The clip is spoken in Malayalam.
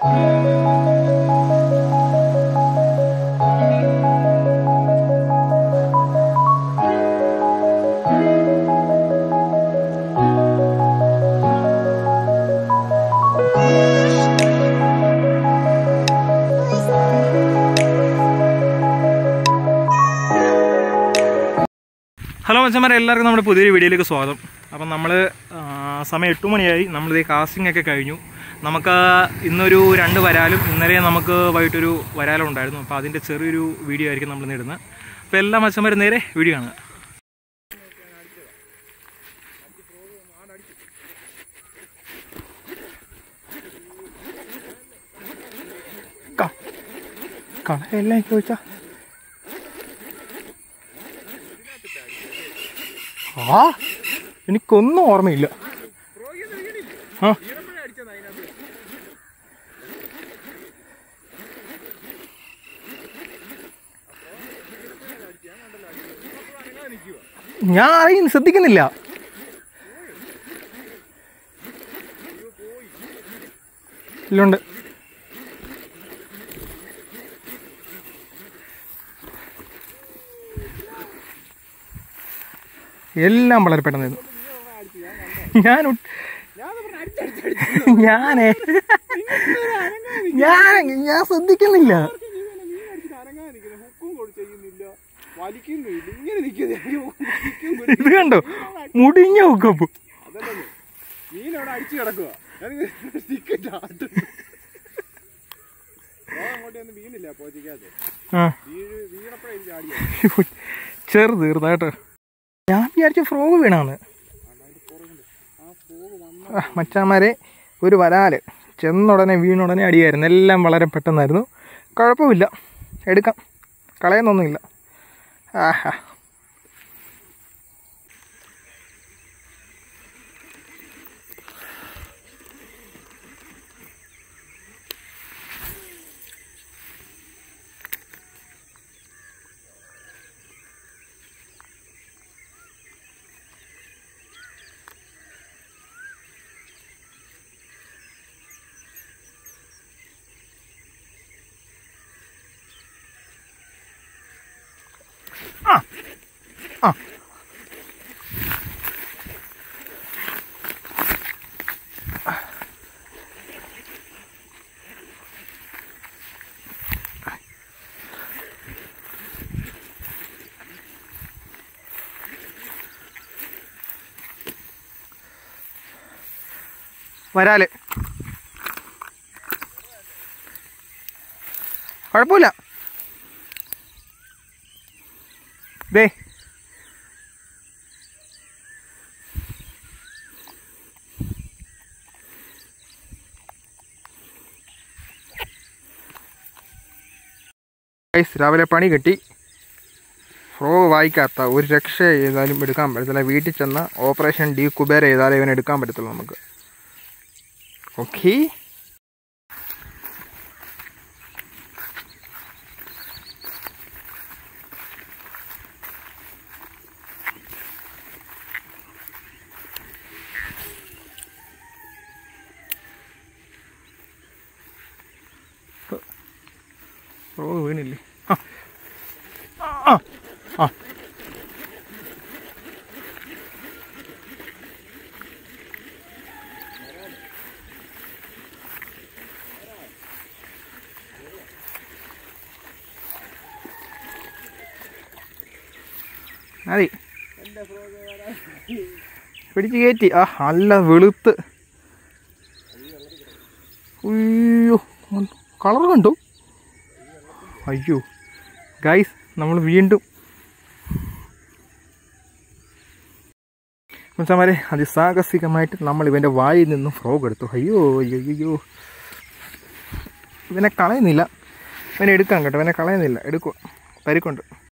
ഹലോ മച്ചന്മാരെ എല്ലാവർക്കും നമ്മുടെ പുതിയൊരു വീഡിയോയിലേക്ക് സ്വാഗതം അപ്പം നമ്മൾ സമയം എട്ട് മണിയായി നമ്മളിത് കാസ്റ്റിംഗ് ഒക്കെ കഴിഞ്ഞു നമുക്ക് ഇന്നൊരു രണ്ട് വരാലും ഇന്നലെ നമുക്ക് വൈകിട്ടൊരു വരാലും ഉണ്ടായിരുന്നു അപ്പോൾ അതിൻ്റെ ചെറിയൊരു വീഡിയോ ആയിരിക്കും നമ്മൾ ഇന്ന് ഇടുന്നത് അപ്പോൾ എല്ലാ മച്ചന്മാരും നേരെ വീഡിയോ കാണുക കളയെല്ലാം ചോദിച്ചാ ആ എനിക്കൊന്നും ഓർമ്മയില്ല ആ ഞാൻ അറിയുന്നു ശ്രദ്ധിക്കുന്നില്ല ഇല്ലുണ്ട് എല്ലാം വളരെ പെട്ടെന്നായിരുന്നു ഞാൻ ഒട്ട്- ഞാനേ ഞാൻ ഞാൻ ശ്രദ്ധിക്കുന്നില്ല ഇത് കണ്ടോ മുടിഞ്ഞ ഹുക്കപ്പ് മീനവിടെ അടിച്ചു കിടക്കുക അങ്ങോട്ട് ഒന്നും വീണില്ല പോച്ചിക്കകത്ത് ആ വീഴ് വീണപ്പോഴേ എനിക്ക് ആടിയ ചെറു തീർന്നാട്ടോ ഞാൻ വിചാരിച്ച ഫ്രോഗ് വീണാന്ന് ആ, മച്ചാന്മാരെ ഒരു വരാല് ചെന്നുടനെ വീണുടനെ അടിയായിരുന്നു എല്ലാം വളരെ പെട്ടെന്നായിരുന്നു കുഴപ്പമില്ല എടുക്കാം കളയുന്നൊന്നുമില്ല ആഹാ ആ വരാല് കുഴപ്പമില്ല ദേ ഗൈസ് രാവിലെ പണി കിട്ടി ഫ്രോ വായിക്കാത്ത ഒരു രക്ഷ ചെയ്താലും എടുക്കാൻ പറ്റത്തില്ല വീട്ടിൽ ചെന്ന് ഓപ്പറേഷൻ ഡി കുബേര ചെയ്താലേ ഇവൻ എടുക്കാൻ പറ്റത്തുള്ളൂ നമുക്ക് ഓക്കെ ഫ്രോ വീണില്ലേ ആ ആ ആ മതി പിടിച്ച് കയറ്റി ആ നല്ല വെളുത്ത് അയ്യോ കളർ കണ്ടു അയ്യോ ഗൈസ് നമ്മൾ വീണ്ടും മച്ചാമാരെ അതിസാഹസികമായിട്ട് നമ്മൾ ഇവൻ്റെ വായിൽ നിന്നും ഫ്രോഗ് എടുത്തു അയ്യോ അയ്യോ അയ്യോ ഇവനെ കളയുന്നില്ല ഇവനെ എടുക്കാം കേട്ടോ ഇവനെ കളയുന്നില്ല എടുക്കുക പരിക്കുണ്ട്